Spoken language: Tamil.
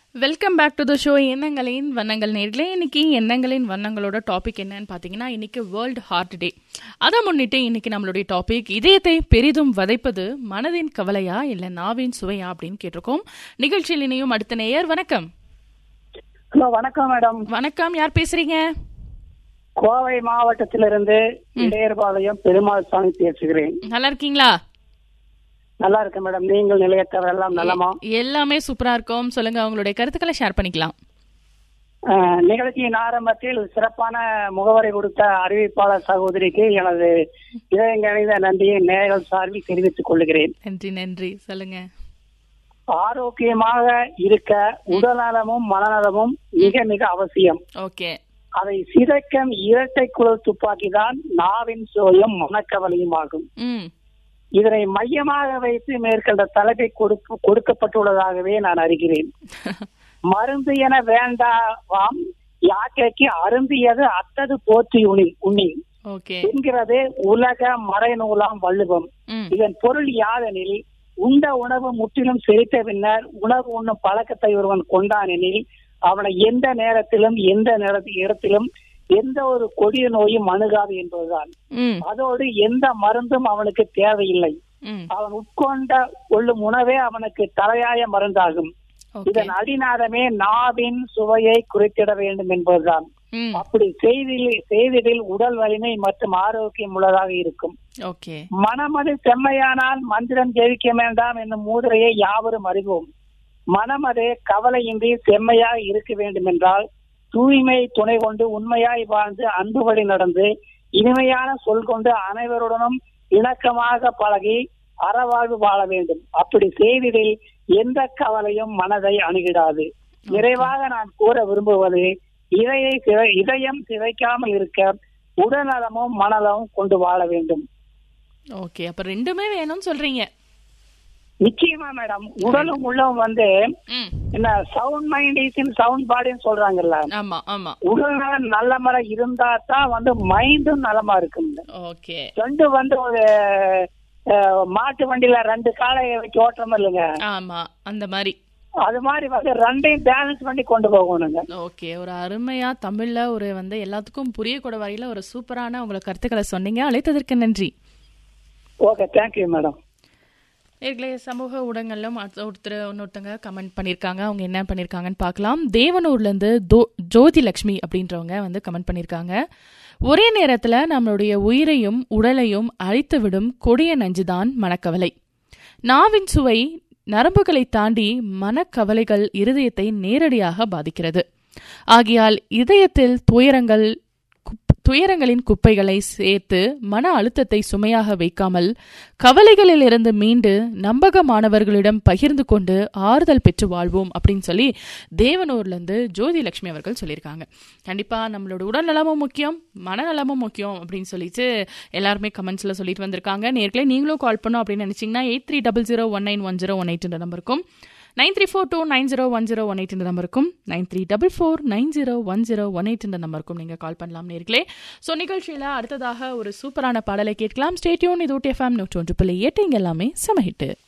welcome back to the show எண்ணங்களின் வண்ணங்கள் நேர்களே இன்னைக்கு எண்ணங்களின் வண்ணங்களோட டாபிக் என்னன்னு பார்த்தீங்கன்னா இன்னைக்கு வேர்ல்டு ஹார்ட் டே அதை முன்னிட்டு இன்னைக்கு நம்மளுடைய டாபிக் இதயத்தை பெரிதும் வதைப்பது மனதின் கவலையா இல்லை நாவின் சுவையா அப்படின்னு கேட்டிருக்கோம் நிகழ்ச்சியில் இணையும் அடுத்த நேயர் வணக்கம் ஹலோ வணக்கம் மேடம் வணக்கம் யார் பேசுறீங்க கோவை மாவட்டத்திலிருந்து இடையர்பாளையம் பெருமாள் சாமி பேசுகிறேன் நல்லா இருக்கீங்களா நல்லா இருக்கேன் மேடம் நீங்கள் நிலையத்தவர் எல்லாம் நலமா எல்லாமே சூப்பரா இருக்கும் சொல்லுங்க உங்களுடைய கருத்துக்களை ஷேர் பண்ணிக்கலாம் அஹ், நிகழ்ச்சியின் ஆரம்பத்தில் சிறப்பான முகவரை கொடுத்த அறிவிப்பாளர் சகோதரிக்கு எனது இதயங்கணித நன்றியை நேயர்கள் சார்பில் தெரிவித்துக் கொள்கிறேன் நன்றி நன்றி சொல்லுங்க ஆரோக்கியமாக இருக்க உடல்நலமும் மனநலமும் மிக மிக அவசியம் ஓகே அதை சிதைக்கும் இரட்டை குழல் துப்பாக்கி தான் நாவின் சுவையும் மனக்கவலையும் ஆகும் ம் இதனை மையமாக வைத்து மேற்கண்ட தலைப்பை கொடுக்க கொடுக்கப்பட்டுள்ளதாகவே நான் அறிகிறேன் மருந்து என வேண்டாவாம் யாக்கைக்கு அருந்தியது அத்தது போற்றி உணி உண்ணி ஓகே என்கிறது உலக மறைநூலாம் வள்ளுவம் ம் இதன் பொருள் யாதெனில் உண்ட உணவு முற்றிலும் செரித்த பின்னர் உணவு உண்ணும் பழக்கத்தை ஒருவன் கொண்டான் எனில் அவனை எந்த நேரத்திலும் எந்த நேரத்தில் இடத்திலும் எந்த ஒரு கொடிய நோயும் அணுகாது என்பதுதான் ம் அதோடு எந்த மருந்தும் அவனுக்கு தேவையில்லை ம் அவன் உட்கொண்ட கொள்ளும் உணவே அவனுக்கு தலையாய மருந்தாகும் ஓகே இதன் அடிநாதமே நாவின் சுவையை குறைத்திட வேண்டும் என்பதுதான் ம் அப்படி செய்தில் செய்திடில் உடல் வலிமை மற்றும் ஆரோக்கியம் உள்ளதாக இருக்கும் ஓகே மனமது செம்மையானால் மந்திரம் ஜெயிக்க வேண்டாம் என்னும் மூதுரையை யாவரும் அறிவோம் மனமது கவலையின்றி செம்மையாக இருக்க வேண்டும் என்றால் தூய்மை துணை கொண்டு உண்மையாய் வாழ்ந்து அன்பு வழி நடந்து இனிமையான சொல் கொண்டு அனைவருடனும் இணக்கமாக பழகி அறவாழ்வு வாழ வேண்டும் அப்படி செய்திடில் எந்த கவலையும் மனதை அணுகிடாது நிறைவாக நான் கூற விரும்புவது இதயை சிதை- இதயம் சிதைக்காமல் இருக்க உடல்நலமும் மனநலமும் கொண்டு வாழ வேண்டும் ஓகே அப்ப ரெண்டுமே வேணும்னு சொல்றீங்க நிச்சயமா மேடம் உடலும் உள்ளவும் வந்து ம் என்ன sound mind is in sound பாடின்னு சொல்றாங்கல்ல ஆமா ஆமா உடல் நலம் நல்ல முறை இருந்தா தான் வந்து மைண்டும் நலமா இருக்கும் ஓகே ரெண்டு வந்து ஒரு அஹ், மாட்டு வண்டியில ரெண்டு காலை வச்சு ஓட்டுறோம் இல்லைங்க ஆமா அந்த மாதிரி அது மாதிரி வந்து ரெண்டையும் பேலன்ஸ் பண்ணி கொண்டு போகணுங்க ஓகே ஒரு அருமையா தமிழ்ல ஒரு வந்து எல்லாத்துக்கும் புரியக்கூட வரையில ஒரு சூப்பரான உங்களை கருத்துக்களை சொன்னீங்க அழைத்ததற்கு நன்றி ஓகே தேங்க்யூ மேடம் நேர்களே சமூக ஊடகங்களிலும் அடுத்த- ஒருத்தர் இன்னொருத்தங்க கமெண்ட் பண்ணியிருக்காங்க அவங்க என்ன பண்ணியிருக்காங்கன்னு பார்க்கலாம் தேவனூர்லேருந்து தோ ஜோதி லக்ஷ்மி அப்படின்றவங்க வந்து கமெண்ட் பண்ணியிருக்காங்க ஒரே நேரத்தில் நம்மளுடைய உயிரையும் உடலையும் அழித்து விடும் கொடிய நஞ்சுதான் மனக்கவலை நாவின் சுவை நரம்புகளை தாண்டி மனக்கவலைகள் இருதயத்தை நேரடியாக பாதிக்கிறது ஆகையால் இதயத்தில் துயரங்கள் குப்- துயரங்களின் குப்பைகளை சேர்த்து மன அழுத்தத்தை சுமையாக வைக்காமல் கவலைகளில் இருந்து மீண்டு நம்பகமானவர்களிடம் பகிர்ந்து கொண்டு ஆறுதல் பெற்று வாழ்வோம் அப்படின்னு சொல்லி தேவனூர்ல இருந்து ஜோதி லட்சுமி அவர்கள் சொல்லியிருக்காங்க கண்டிப்பா நம்மளோட உடல் நலமும் முக்கியம் மனநலமும் முக்கியம் அப்படின்னு சொல்லிட்டு எல்லாருமே கமெண்ட்ஸ்ல சொல்லிட்டு வந்திருக்காங்க நேர்களே நீங்களும் கால் பண்ணோம் அப்படின்னு நினைச்சீங்கன்னா eight three double zero one nine one zero one eight நம்பருக்கும் nine three four two nine zero one zero one eight நம்பருக்கும் nine three double four nine zero one zero one eight நம்பருக்கும் நீங்கள் கால் பண்ணலாம் நேர்களே ஸோ நிகழ்ச்சியில் அடுத்ததாக ஒரு சூப்பரான பாடலை கேட்கலாம் ஸ்டேட்யூன் இது ஊட்டி எஃப்எம் நூற்றி ஒன்று புள்ளி எட்டு இங்க எல்லாமே சமஹிட்டு